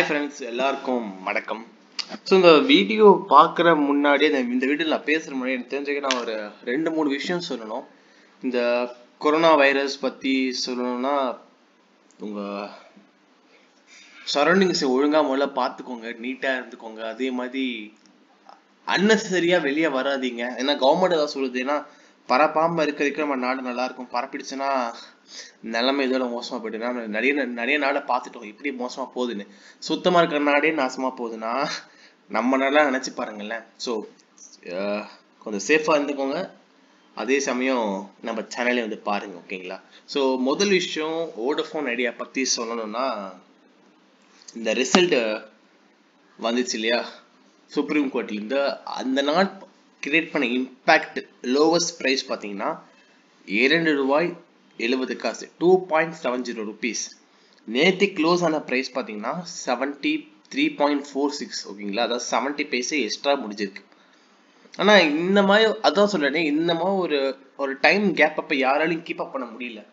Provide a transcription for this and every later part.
hi friends எல்லாருக்கும் வணக்கம் so இந்த வீடியோ பார்க்குற முன்னாடியே இந்த இந்த வீடியோவில் நான் பேசுகிற முன்னாடி எனக்கு தெரிஞ்சுக்க நான் ஒரு ரெண்டு மூணு விஷயம் சொல்லணும் இந்த கொரோனா வைரஸ் பற்றி சொல்லணும்னா உங்கள் சரௌண்டிங்ஸை ஒழுங்காக முதல்ல பார்த்துக்கோங்க நீட்டாக இருந்துக்கோங்க அதே மாதிரி அன்னெசரியாக வெளியே வராதீங்க ஏன்னா கவர்மெண்ட் ஏதாவது சொல்லுது ஏன்னா பரப்பாமல் இருக்கிறதுக்கு நம்ம நாடு நல்லா இருக்கும் பரப்பிடுச்சுன்னா நிலைமை இதோட மோசமா போயிடுனா நிறைய நிறைய நாடை பார்த்துட்டோம் இப்படி மோசமா போகுதுன்னு சுத்தமா இருக்கிற நாடே நாசமா போகுதுன்னா நம்ம நல்லா நினைச்சு பாருங்களேன் ஸோ கொஞ்சம் சேஃபா இருந்துக்கோங்க அதே சமயம் நம்ம சேனலே வந்து பாருங்க ஓகேங்களா ஸோ முதல் விஷயம் ஓடோஃபோன் ஐடியா பத்தி சொல்லணும்னா இந்த ரிசல்ட் வந்துச்சு இல்லையா சுப்ரீம் கோர்ட்லேருந்து அந்த நாள் கிரியேட் பண்ண இம்பேக்ட் லோவஸ்ட் ப்ரைஸ் பார்த்தீங்கன்னா இரண்டு ரூபாய் எழுபது காசு two point seven zero rupees நேற்று க்ளோஸ் ஆன ப்ரைஸ் பார்த்தீங்கன்னா seventy three point four six ஓகேங்களா அதாவது செவன்ட்டி பைசே எக்ஸ்ட்ரா முடிஞ்சிருக்கு ஆனால் இந்த மாதிரி அதான் சொல்றேனே இந்த மாதிரி ஒரு ஒரு டைம் கேப் அப்போ யாராலையும் கீப் அப் பண்ண முடியல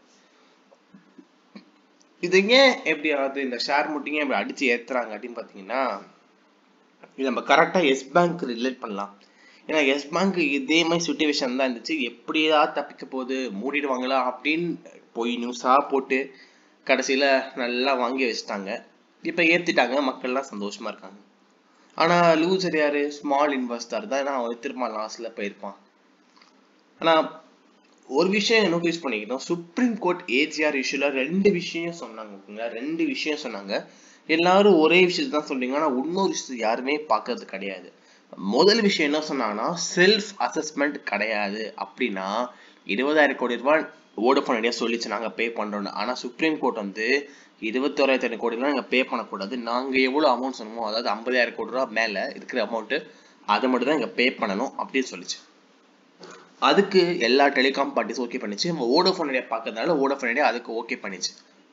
இது ஏன் எப்படி ஆகுது இந்த ஷேர் முட்டிங்க இப்படி அடிச்சு ஏத்துறாங்க அப்படின்னு பார்த்தீங்கன்னா இது நம்ம கரெக்டாக எஸ் பேங்க் ரிலேட் பண்ணலாம் ஏன்னா எஸ் பேங்க் இதே மாதிரி சுச்சுவேஷன் தான் இருந்துச்சு எப்படியா தப்பிக்க போகுது மூடிடுவாங்களா அப்படின்னு போய் நியூஸாக போட்டு கடைசியில் நல்லா வாங்கி வச்சுட்டாங்க இப்போ ஏற்றிட்டாங்க மக்கள்லாம் சந்தோஷமா இருக்காங்க ஆனால் லூசர் யாரு ஸ்மால் இன்வெஸ்டர் தான் அவன் திரும்ப லாஸ்ல போயிருப்பான் ஆனால் ஒரு விஷயம் நோட்டீஸ் பண்ணிக்கணும் சுப்ரீம் கோர்ட் ஏஜிஆர் இஷ்யூல ரெண்டு விஷயம் சொன்னாங்க ஓகேங்களா ரெண்டு விஷயம் சொன்னாங்க எல்லாரும் ஒரே விஷயத்தை தான் சொல்றீங்க ஆனால் இன்னொரு விஷயத்தை யாருமே பார்க்கறது கிடையாது முதல் விஷயம் என்ன சொன்னாங்கன்னா செல்ஃப் அசஸ்மெண்ட் கிடையாது அப்படின்னா இருபதாயிரம் கோடி ரூபாய் ஓடோஃபோன் ஐடியா சொல்லிச்சு நாங்கள் பே பண்ணுறோம்னு ஆனால் சுப்ரீம் கோர்ட் வந்து இருபத்தோராயிரத்தி கோடி ரூபாய் நாங்கள் பே பண்ணக்கூடாது நாங்கள் எவ்வளோ அமௌண்ட் சொன்னோமோ அதாவது ஐம்பதாயிரம் கோடி ரூபா மேலே இருக்கிற அமௌண்ட்டு அதை மட்டும் தான் இங்கே பே பண்ணணும் அப்படின்னு சொல்லிச்சு அதுக்கு எல்லா டெலிகாம் பார்ட்டிஸும் ஓகே பண்ணிச்சு நம்ம ஓடோஃபோன் ஐடியா பார்க்கறதுனால ஓடோஃபோன் ஐடியா அதுக்கு ஓகே பண்ணிச்சு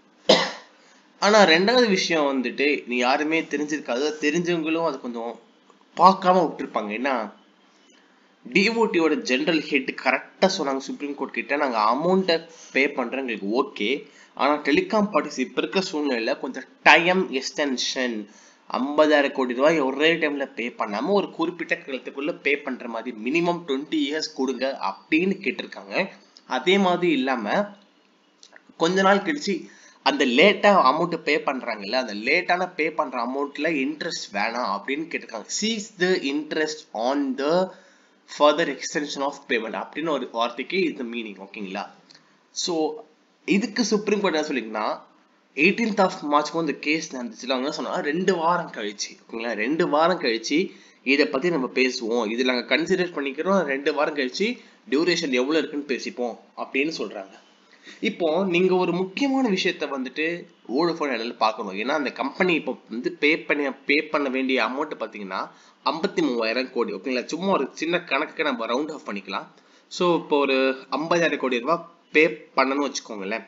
ஆனா ரெண்டாவது விஷயம் வந்துட்டு நீ யாருமே தெரிஞ்சிருக்காது தெரிஞ்சவங்களும் அது கொஞ்சம் பார்க்காம விட்டுருப்பாங்க ஏன்னா டிஓடியோட ஜென்ரல் ஹெட் கரெக்டாக சொன்னாங்க சுப்ரீம் கோர்ட் கிட்ட நாங்கள் அமௌண்ட்டை பே பண்ணுறோம் எங்களுக்கு ஓகே ஆனால் டெலிகாம் பார்ட்டிஸ் இப்போ இருக்க சூழ்நிலையில் கொஞ்சம் டைம் எக்ஸ்டென்ஷன் ஐம்பதாயிரம் கோடி ரூபாய் ஒரே டைமில் பே பண்ணாமல் ஒரு குறிப்பிட்ட காலத்துக்குள்ளே பே பண்ணுற மாதிரி மினிமம் டுவெண்ட்டி இயர்ஸ் கொடுங்க அப்படின்னு கேட்டிருக்காங்க அதே மாதிரி இல்லாமல் கொஞ்ச நாள் கழிச்சு அந்த லேட்டாக அமௌண்ட் பே பண்ணுறாங்கல்ல அந்த லேட்டான பே பண்ணுற அமௌண்ட்டில் இன்ட்ரெஸ்ட் வேணாம் அப்படின்னு கேட்டிருக்காங்க cease the interest on the further extension of payment அப்படின்னு ஒரு வார்த்தைக்கு இது மீனிங் ஓகேங்களா ஸோ இதுக்கு சுப்ரீம் கோர்ட் என்ன சொல்லிங்கன்னா எயிட்டீன்த் ஆஃப் மார்ச்க்கு இந்த கேஸ் நடந்துச்சுல அவங்க சொன்னா ரெண்டு வாரம் கழிச்சு ஓகேங்களா ரெண்டு வாரம் கழிச்சு இதை பற்றி நம்ம பேசுவோம் இதில் நாங்கள் கன்சிடர் பண்ணிக்கிறோம் ரெண்டு வாரம் கழிச்சு டியூரேஷன் எவ்வளோ இருக்குன்னு பேசிப்போம் அப்படின்னு சொல்கிறாங்க இப்போ நீங்க ஒரு முக்கியமான விஷயத்த வந்துட்டு ஓடோஃபோன் இடையில பார்க்கணும் ஏன்னா அந்த கம்பெனி இப்போ வந்து பே பண்ணி பே பண்ண வேண்டிய அமௌண்ட் பார்த்தீங்கன்னா ஐம்பத்தி மூவாயிரம் கோடி ஓகேங்களா சும்மா ஒரு சின்ன கணக்கு நம்ம ரவுண்ட் ஆஃப் பண்ணிக்கலாம் ஸோ இப்போ ஒரு ஐம்பதாயிரம் கோடி ரூபாய் பே பண்ணணும்னு வச்சுக்கோங்களேன்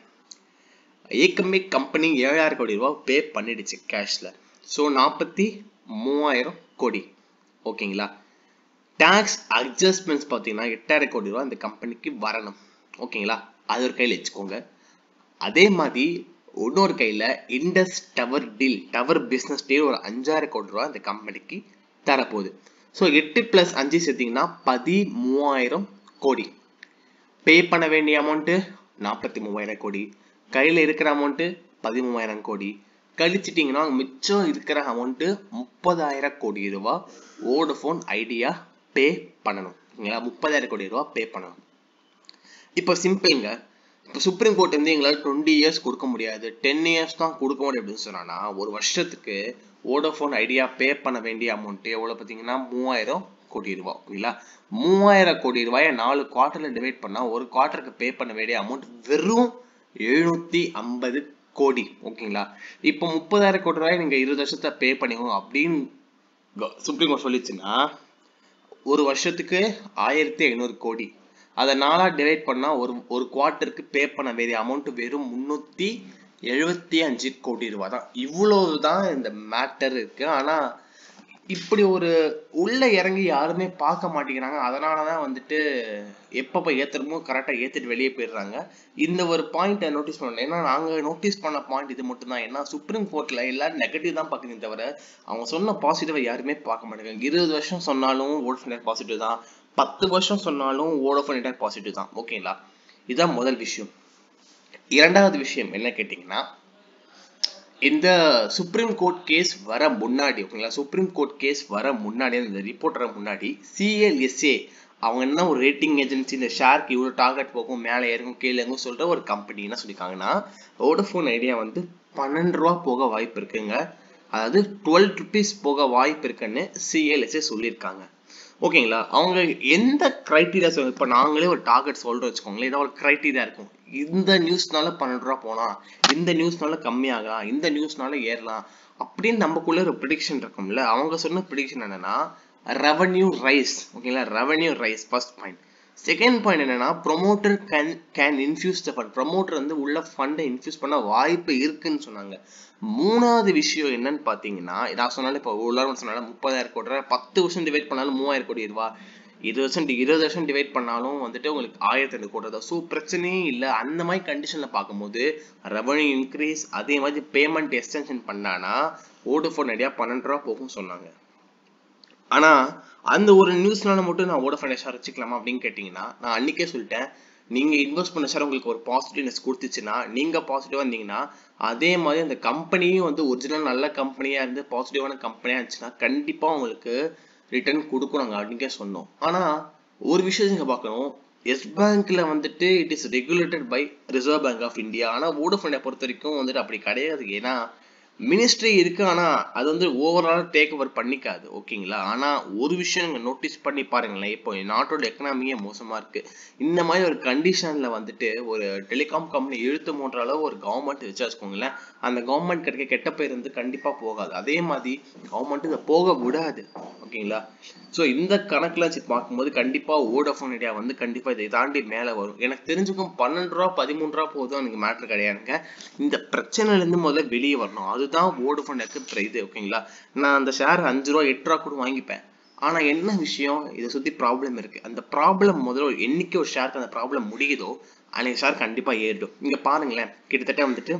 ஏக்கமே கம்பெனி ஏழாயிரம் கோடி ரூபாய் பே பண்ணிடுச்சு கேஷ்ல ஸோ நாற்பத்தி மூவாயிரம் கோடி ஓகேங்களா டேக்ஸ் அட்ஜஸ்ட்மெண்ட்ஸ் பார்த்தீங்கன்னா எட்டாயிரம் கோடி ரூபாய் இந்த கம்பெனிக்கு வரணும் ஓகேங்களா அது ஒரு கையில் வச்சுக்கோங்க அதே மாதிரி இன்னொரு கையில் Indus tower deal tower business deal ஒரு அஞ்சாயிரம் கோடி ரூபா இந்த கம்பெனிக்கு தரப்போகுது ஸோ எட்டு ப்ளஸ் அஞ்சு சேர்த்திங்கன்னா பதிமூவாயிரம் கோடி பே பண்ண வேண்டிய அமௌண்ட்டு நாற்பத்தி மூவாயிரம் கோடி கையில் இருக்கிற அமௌண்ட்டு பதிமூவாயிரம் கோடி கழிச்சிட்டிங்கன்னா மிச்சம் இருக்கிற அமௌண்ட்டு முப்பதாயிரம் கோடி ரூபா ஓடோஃபோன் ஐடியா பே பண்ணணும் ஓகேங்களா முப்பதாயிரம் கோடி ரூபா பே பண்ணணும் இப்போ சிம்பிள்ங்க இப்போ சுப்ரீம் கோர்ட் வந்து எங்களால் டுவெண்ட்டி இயர்ஸ் கொடுக்க முடியாது டென் இயர்ஸ் தான் கொடுக்க முடியும் அப்படின்னு சொன்னான்னா ஒரு வருஷத்துக்கு ஓடோஃபோன் ஐடியா பே பண்ண வேண்டிய அமௌண்ட் எவ்வளோ பார்த்தீங்கன்னா மூவாயிரம் கோடி ரூபாய் ஓகேங்களா மூவாயிரம் கோடி ரூபாயை நாலு குவார்ட்டரில் டிவைட் பண்ணால் ஒரு குவார்ட்டருக்கு பே பண்ண வேண்டிய அமௌண்ட் வெறும் எழுநூற்றி ஐம்பது கோடி ஓகேங்களா இப்போ முப்பதாயிரம் கோடி ரூபாய் நீங்கள் இருபது வருஷத்தை பே பண்ணிக்கோங்க அப்படின்னு சுப்ரீம் கோர்ட் சொல்லிச்சுன்னா ஒரு வருஷத்துக்கு ஆயிரத்தி ஐநூறு கோடி அதை நாலாக டிவைட் பண்ணால் ஒரு ஒரு குவார்ட்டருக்கு பே பண்ண வேண்டிய அமௌண்ட் வெறும் முந்நூற்றி எழுபத்தி அஞ்சு கோடி ரூபா தான் இவ்வளவு தான் இந்த மேட்டர் இருக்கு ஆனால் இப்படி ஒரு உள்ள இறங்கி யாருமே பார்க்க மாட்டேங்கிறாங்க அதனாலதான் வந்துட்டு எப்பப்ப ஏத்துறமோ கரெக்டா ஏத்திட்டு வெளியே போயிடுறாங்க இந்த ஒரு பாயிண்ட்டை நோட்டீஸ் பண்ணல ஏன்னா நாங்க நோட்டீஸ் பண்ண பாயிண்ட் இது மட்டும் தான் ஏன்னா சுப்ரீம் கோர்ட்ல எல்லாரும் நெகட்டிவ் தான் பாக்குறீங்க தவிர அவங்க சொன்ன பாசிட்டிவை யாருமே பார்க்க மாட்டேங்கிறாங்க இருபது வருஷம் சொன்னாலும் வோடஃபோன் பாசிட்டிவ் தான் பத்து வருஷம் சொன்னாலும் வோடஃபோன் இன்டர் பாசிட்டிவ் தான் ஓகேங்களா இதுதான் முதல் விஷயம் இரண்டாவது விஷயம் என்ன கேட்டிங்கன்னா இந்த சுப்ரீம் கோர்ட் கேஸ் வர முன்னாடி ஓகேங்களா சுப்ரீம் கோர்ட் கேஸ் வர முன்னாடி இந்த ரிப்போர்ட் வர முன்னாடி சிஎல்எஸ்ஏ அவங்க என்ன ஒரு ரேட்டிங் ஏஜென்சி இந்த ஷேருக்கு இவ்வளோ டார்கெட் போகும் மேலே இறங்கும் கீழே இறங்கும் சொல்ற ஒரு கம்பெனி என்ன சொல்லியிருக்காங்கன்னா வோடஃபோன் ஐடியா வந்து பன்னெண்டு ரூபா போக வாய்ப்பு இருக்குங்க அதாவது டுவெல் ருபீஸ் போக வாய்ப்பு இருக்குன்னு சிஎல்எஸ்ஏ சொல்லியிருக்காங்க ஓகேங்களா அவங்க எந்த கிரைட்டீரியா இப்போ நாங்களே ஒரு டார்கெட் சொல்றோம் வச்சுக்கோங்களேன் ஏதாவது ஒரு கிரைட்டீரியா இருக்கும் இந்த நியூஸ்னால பன்னெண்டு ரூபா போகலாம் இந்த நியூஸ்னால கம்மியாகலாம் இந்த நியூஸ்னால ஏறலாம் அப்படின்னு நமக்குள்ள ஒரு ப்ரிடிக்ஷன் இருக்கும்ல அவங்க சொன்ன ப்ரிடிக்ஷன் என்னன்னா ரெவன்யூ ரைஸ் ஓகேங்களா revenue rise first point second point என்னன்னா promoter can can infuse the fund promoter வந்து உள்ள ஃபண்டை இன்ஃபியூஸ் பண்ண வாய்ப்பு இருக்குன்னு சொன்னாங்க மூணாவது விஷயம் என்னன்னு பாத்தீங்கன்னா நான் சொன்னாலும் இப்போ உள்ளாரம் சொன்னாலும் முப்பதாயிரம் கோடி ரூபாய் பத்து வருஷம் டிவைட் பண்ணாலும் மூவாயிரம் கோடி ரூபா இருபது வருஷம் இருபது வருஷம் டிவைட் பண்ணாலும் வந்துட்டு உங்களுக்கு ஆயிரத்தி ரெண்டு கோடி ரூபா ஸோ பிரச்சனையே இல்லை அந்த மாதிரி கண்டிஷன்ல பார்க்கும்போது ரெவன்யூ இன்க்ரீஸ் அதே மாதிரி பேமெண்ட் எக்ஸ்டென்ஷன் பண்ணானா ஓடோஃபோன் ஐடியா பன்னெண்டு ரூபா போகும் சொன்னாங்க ஆனா அந்த ஒரு நியூஸ்னால மட்டும் நான் வோடஃபோன் ஷேர் வச்சுக்கலாமா அப்படின்னு கேட்டீங்கன்னா நான் அன்னைக்கே சொல்லிட்டேன் நீங்க இன்வெஸ்ட் பண்ண ஷேர் உங்களுக்கு ஒரு பாசிட்டிவ்னஸ் கொடுத்துச்சுன்னா நீங்க பாசிட்டிவா இருந்தீங்கன்னா அதே மாதிரி அந்த கம்பெனியும் வந்து ஒரிஜினல் நல்ல கம்பெனியா இருந்து பாசிட்டிவான கம்பெனியா இருந்துச்சுன்னா கண்டிப்பா உங்களுக்கு ரிட்டர்ன் கொடுக்கணுங்க அப்படின்னுக்கே சொன்னோம் ஆனா ஒரு விஷயம் நீங்க பார்க்கணும் எஸ் பேங்க்ல வந்துட்டு it is regulated by Reserve Bank of India ஆனா வோடஃபோனை பொறுத்த வரைக்கும் வந்துட்டு அப்படி கிடையாது ஏன்னா மினிஸ்ட்ரி இருக்கு ஆனா அது வந்து ஓவரால் டேக் ஓவர் பண்ணிக்காது ஓகேங்களா ஆனா ஒரு விஷயம் நீங்க நோட்டீஸ் பண்ணி பாருங்களேன் இப்போ நாட்டோட எக்கனாமியே மோசமா இருக்கு இந்த மாதிரி ஒரு கண்டிஷன்ல வந்துட்டு ஒரு டெலிகாம் கம்பெனி இழுத்து மூன்ற அளவு ஒரு கவர்மெண்ட் வச்சு வச்சுக்கோங்களேன் அந்த கவர்மெண்ட் கிடைக்க கெட்ட பேர் வந்து கண்டிப்பா போகாது அதே மாதிரி கவர்மெண்ட் இதை போக விடாது ஓகேங்களா ஸோ இந்த கணக்குல வச்சு பார்க்கும்போது கண்டிப்பா வோடஃபோன் ஐடியா வந்து கண்டிப்பா இதை தாண்டி மேல வரும் எனக்கு தெரிஞ்சுக்கும் பன்னெண்டு ரூபா பதிமூணு ரூபா போதும் எனக்கு மேட்ரு கிடையாதுங்க இந்த பிரச்சனைல இருந்து முதல்ல வெளியே வரணும் அதுதான் வோடஃபோன் இருக்கு இது ஓகேங்களா நான் அந்த ஷேர் அஞ்சு ரூபா எட்டு ரூபா கூட வாங்கிப்பேன் ஆனா என்ன விஷயம் இதை சுத்தி ப்ராப்ளம் இருக்கு அந்த ப்ராப்ளம் முதல்ல என்னைக்கு ஒரு ஷேருக்கு அந்த ப்ராப்ளம் முடியுதோ அன்னைக்கு ஷேர் கண்டிப்பா ஏறிடும் இங்க பாருங்களேன் கிட்டத்தட்ட வந்துட்டு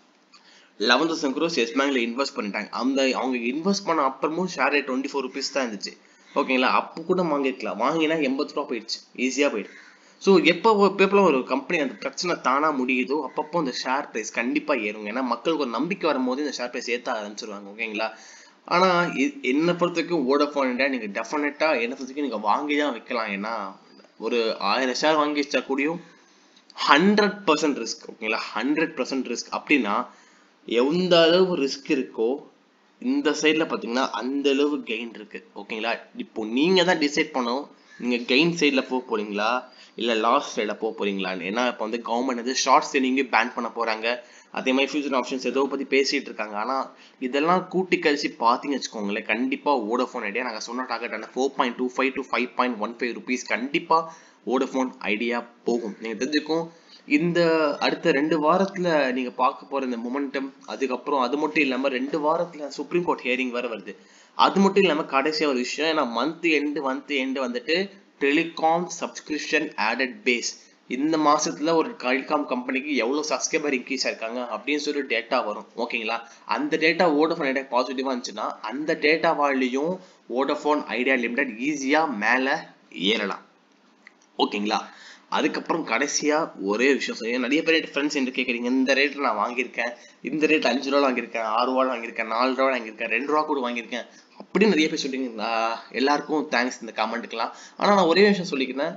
லெவன் தௌசண்ட் க்ரோஸ் எஸ் பேங்க்ல இன்வெஸ்ட் பண்ணிட்டாங்க அந்த அவங்க இன்வெஸ்ட் பண்ண அப்புறமும் share rate twenty four rupees தான் இருந்துச்சு ஓகேங்களா அப்போ கூட வாங்கிருக்கலாம் வாங்கினா எண்பது ரூபா போயிடுச்சு ஈஸியா போயிடுச்சு ஸோ எப்போ எப்போலாம் ஒரு கம்பெனி அந்த பிரச்சனை தானா முடியுதோ அப்பப்போ அந்த ஷேர் ப்ரைஸ் கண்டிப்பா ஏறுங்க ஏன்னா மக்களுக்கு ஒரு நம்பிக்கை வரும்போது இந்த ஷேர் ப்ரைஸ் ஏற்ற ஆரம்பிச்சிருவாங்க ஓகேங்களா ஆனா என்னை பொறுத்த வரைக்கும் வோடஃபோன் இண்டியா நீங்க டெஃபினட்டா என்னை பொறுத்த வரைக்கும் நீங்க வாங்கி தான் வைக்கலாம் ஏன்னா ஒரு ஆயிரம் ஷேர் வாங்கி வச்சா கூடயும் ஹண்ட்ரட் பர்சன்ட் ரிஸ்க் ஓகேங்களா ஹண்ட்ரட் பர்சன்ட் ரிஸ்க் அப்படின்னா எந்த அளவு ரிஸ்க் இருக்கோ இந்த சைடில் பார்த்தீங்கன்னா அந்த அளவு கெயின் இருக்கு ஓகேங்களா இப்போ நீங்க தான் டிசைட் பண்ணணும் நீங்க கெயின் சைடில் போக போறீங்களா இல்ல லாஸ் சைடில் போக போறீங்களான்னு ஏன்னா இப்போ வந்து கவர்மெண்ட் வந்து ஷார்ட் செல்லிங்கே பேன் பண்ண போறாங்க அதே மாதிரி ஃபியூச்சர் ஆப்ஷன்ஸ் ஏதோ பத்தி பேசிட்டு இருக்காங்க ஆனா இதெல்லாம் கூட்டி கழிச்சு பார்த்தீங்க வச்சுக்கோங்களேன் கண்டிப்பா வோடஃபோன் ஐடியா நாங்கள் சொன்ன target four point two five to five point one five rupees கண்டிப்பா வோடஃபோன் ஐடியா போகும் நீங்க தெரிஞ்சுக்கும் இந்த அடுத்த ரெண்டு வாரத்துல நீங்க பார்க்க போற இந்த மொமெண்டம் அதுக்கப்புறம் அது மட்டும் இல்லாம ரெண்டு வாரத்துல சுப்ரீம் கோர்ட் ஹியரிங் வேற வருது அது மட்டும் இல்லாம கடைசியா ஒரு விஷயம் ஏன்னா மந்த் எண்டு மந்த் எண்டு வந்துட்டு டெலிகாம் சப்ஸ்கிரிப்ஷன் ஆடட் பேஸ் இந்த மாசத்துல ஒரு டெலிகாம் கம்பெனிக்கு எவ்வளவு சப்ஸ்கிரைபர் இன்க்ரீஸ் ஆயிருக்காங்க அப்படின்னு சொல்லி டேட்டா வரும் ஓகேங்களா அந்த டேட்டா வோடஃபோன் ஐடியா பாசிட்டிவா இருந்துச்சுன்னா அந்த டேட்டாவாலையும் வோடஃபோன் ஐடியா லிமிடெட் ஈஸியா மேல ஏறலாம் ஓகேங்களா அதுக்கப்புறம் கடைசியா ஒரே விஷயம் சொல்லி நிறைய பேர் ஃப்ரெண்ட்ஸ் என்று கேட்குறீங்க இந்த ரேட்ல நான் வாங்கியிருக்கேன் இந்த ரேட்ல அஞ்சு ரூபா வாங்கியிருக்கேன் ஆறு ரூபா வாங்கியிருக்கேன் நாலு ரூபா வாங்கியிருக்கேன் ரெண்டு ரூபா கூட வாங்கியிருக்கேன் அப்படி நிறைய பேர் சொல்றீங்க எல்லாருக்கும் தேங்க்ஸ் இந்த கமெண்ட்டுக்கெல்லாம் ஆனா நான் ஒரே விஷயம் சொல்லிக்கிறேன்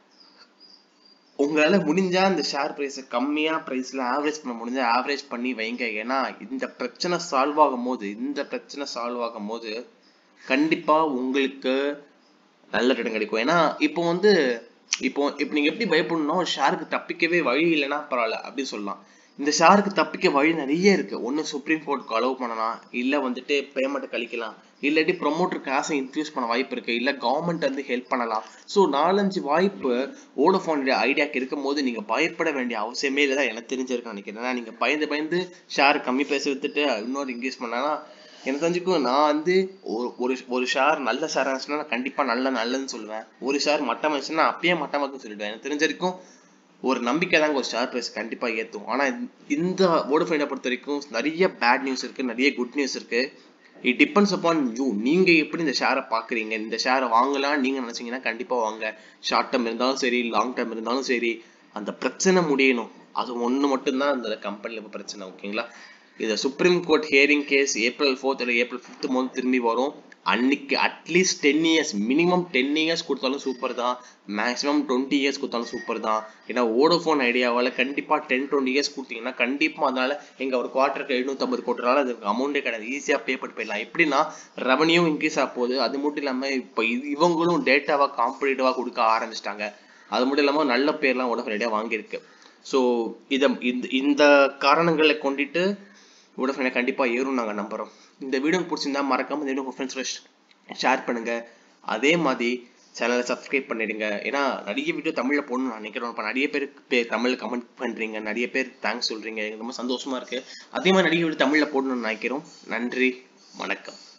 உங்களால முடிஞ்சா இந்த ஷேர் பிரைஸை கம்மியா பிரைஸ்ல ஆவரேஜ் பண்ண முடிஞ்சா ஆவரேஜ் பண்ணி வைங்க ஏன்னா இந்த பிரச்சனை சால்வ் ஆகும் போது இந்த பிரச்சனை சால்வ் ஆகும் போது கண்டிப்பா உங்களுக்கு நல்ல ரிட்டர்ன் கிடைக்கும் ஏன்னா இப்போ வந்து இப்போ இப்போ நீங்க எப்படி பயப்படணும் ஷேருக்கு தப்பிக்கவே வழி இல்லைன்னா பரவாயில்ல அப்படின்னு சொல்லலாம் இந்த ஷேருக்கு தப்பிக்க வழி நிறைய இருக்கு ஒன்னு சுப்ரீம் கோர்ட்டுக்கு அலோவ் பண்ணலாம் இல்ல வந்துட்டு பேமெண்ட் கழிக்கலாம் இல்லாட்டி ப்ரொமோட்டர் காசை இன்க்ரீஸ் பண்ண வாய்ப்பு இருக்கு இல்ல கவர்மெண்ட் வந்து ஹெல்ப் பண்ணலாம் ஸோ நாலஞ்சு வாய்ப்பு ஓடோஃபோன் ஐடியாக்கு இருக்கும் போது நீங்க பயப்பட வேண்டிய அவசியமே இல்லை எனக்கு தெரிஞ்சிருக்கு நினைக்கிறேன் ஏன்னா நீங்க பயந்து பயந்து ஷேர் கம்மி பேச வித்துட்டு இன்னொரு இன்க்ரீஸ் பண்ணா எனக்கு தெரிஞ்சுக்கும் நான் வந்து ஒரு ஒரு ஒரு ஷேர் நல்ல ஷேர் இருந்துச்சுன்னா நான் கண்டிப்பா நல்ல நல்லதுன்னு சொல்லுவேன் ஒரு ஷேர் மட்டம் இருந்துச்சுன்னா அப்பயே மட்டமாக்கும் சொல்லிடுவேன் எனக்கு தெரிஞ்ச வரைக்கும் ஒரு நம்பிக்கை தாங்க ஒரு ஷேர் பிரைஸ் கண்டிப்பா ஏத்தும் ஆனா இந்த வோடஃபைனை பொறுத்த வரைக்கும் நிறைய பேட் நியூஸ் இருக்கு நிறைய குட் நியூஸ் இருக்கு இட் டிபெண்ட்ஸ் அப்பான் யூ நீங்க எப்படி இந்த ஷேரை பாக்குறீங்க இந்த ஷேரை வாங்கலாம் நீங்க நினைச்சீங்கன்னா கண்டிப்பா வாங்க ஷார்ட் டேர்ம் இருந்தாலும் சரி லாங் டேர்ம் இருந்தாலும் சரி அந்த பிரச்சனை முடியணும் அது ஒண்ணு மட்டும்தான் அந்த கம்பெனில இப்ப பிரச்சனை ஓகேங்களா இது Supreme Court hearing case April fourth இல்லை ஏப்ரல் ஃபிஃப்த் மந்த் திரும்பி வரும் அன்னைக்கு at least ten years minimum ten years கொடுத்தாலும் சூப்பர் தான் மேக்ஸிமம் டுவெண்ட்டி இயர்ஸ் கொடுத்தாலும் சூப்பர் தான் ஏன்னா ஓடோஃபோன் ஐடியாவால் கண்டிப்பாக டென் டுவெண்ட்டி இயர்ஸ் கொடுத்தீங்கன்னா கண்டிப்பாக அதனால எங்க ஒரு குவார்ட்டருக்கு எழுநூத்தம்பது கோடினால அதுக்கு அமௌண்ட்டே கிடையாது ஈஸியாக பே பண்ணி போயிடலாம் எப்படின்னா ரெவன்யூ இன்க்ரீஸ் ஆக போகுது அது மட்டும் இல்லாமல் இப்போ இது இவங்களும் டேட்டாவாக காம்படிட்டிவாக கொடுக்க ஆரம்பிச்சிட்டாங்க அது மட்டும் இல்லாமல் நல்ல பேர்லாம் ஓடோஃபோன் ஐடியா வாங்கியிருக்கு ஸோ இதை இந்த இந்த காரணங்களை கொண்டுட்டு வோடஃபோனை கண்டிப்பாக ஏறும் நாங்கள் நம்புகிறோம் இந்த வீடியோ பிடிச்சிருந்தா மறக்காம இந்த வீடியோ உங்கள் ஃப்ரெண்ட்ஸ் ஷேர் பண்ணுங்க அதே மாதிரி சேனலை சப்ஸ்கிரைப் பண்ணிடுங்க ஏன்னா நிறைய வீடியோ தமிழில் போடணும்னு நான் நினைக்கிறேன் இப்போ நிறைய பேர் பேர் தமிழில் கமெண்ட் பண்ணுறீங்க நிறைய பேர் தேங்க்ஸ் சொல்கிறீங்க எனக்கு ரொம்ப சந்தோஷமா இருக்கு அதே மாதிரி நிறைய வீடியோ தமிழில் போடணும்னு நினைக்கிறோம் நன்றி வணக்கம்